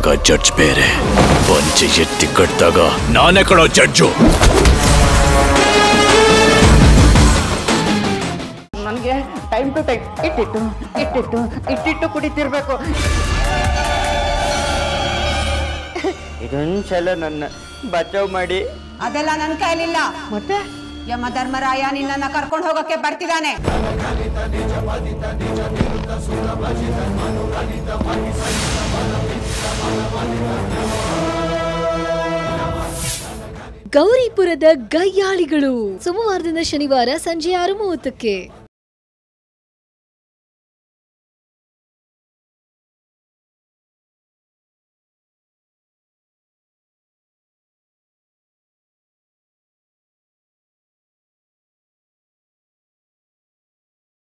ಕಟ್ಟಿದಾಗ ಜಡ್ಜ್ ಬೇರೆ ಪಂಚೆ ಎತ್ತಿ ಕಟ್ಟಿದಾಗ ನಾನೇ ಕಣೋ ಜಡ್ಜು ನನಗೆ ಟೈಮ್ ಟು ಟೈಮ್ ಇಟ್ಟಿಟ್ಟು ಇಟ್ಟಿಟ್ಟು ಇಟ್ಟಿಟ್ಟು ಕುಡಿತಿರ್ಬೇಕು ಇದೊಂದ್ಸಲ ನನ್ನ ಬಚಾವ್ ಮಾಡಿ ಅದೆಲ್ಲ ನನ್ನ ಕೈಲಿಲ್ಲ ಮತ್ತೆ ಯಮ ಧರ್ಮರಾಯ ನಿನ್ನನ್ನ ಕರ್ಕೊಂಡು ಹೋಗಕ್ಕೆ ಬರ್ತಿದ್ದಾನೆ ಗೌರಿಪುರದ ಗಯ್ಯಾಳಿಗಳು ಸೋಮವಾರದಿಂದ ಶನಿವಾರ ಸಂಜೆ ಆರು ಮೂವತ್ತಕ್ಕೆ